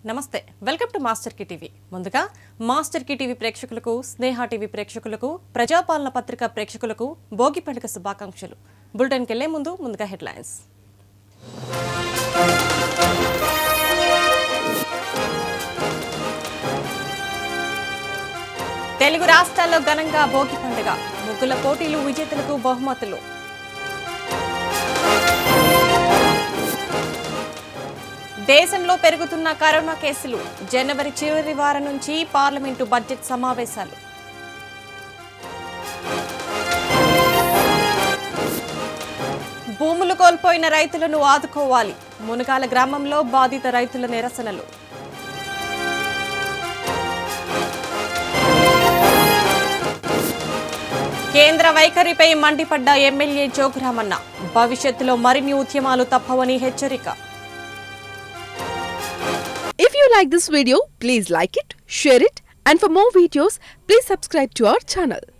నమస్తే welcome to master కి TV ముందుగా మాస్టర్ కి టీవీ ప్రేక్షకులకు స్నేహ టీవీ ప్రేక్షకులకు ప్రజాపాలన పత్రిక ప్రేక్షకులకు భోగి పండుగ శుభాకాంక్షలు బులెటిన్కి వెళ్లే ముందు ముందుగా హెడ్లైన్స్ తెలుగు రాష్ట్రాల్లో ఘనంగా భోగి పండుగ ముగ్గుల పోటీలు విజేతలకు బహుమతులు దేశంలో పెరుగుతున్న కరోనా కేసులు జనవరి చివరి వారం నుంచి పార్లమెంటు బడ్జెట్ సమావేశాలు భూములు కోల్పోయిన రైతులను ఆదుకోవాలి మునగాల గ్రామంలో బాధిత రైతుల నిరసనలు కేంద్ర వైఖరిపై మండిపడ్డ ఎమ్మెల్యే జోగురామన్న భవిష్యత్తులో మరిన్ని ఉద్యమాలు తప్పవని హెచ్చరిక If you like this video, please like it, share it, and for more videos, please subscribe to our channel.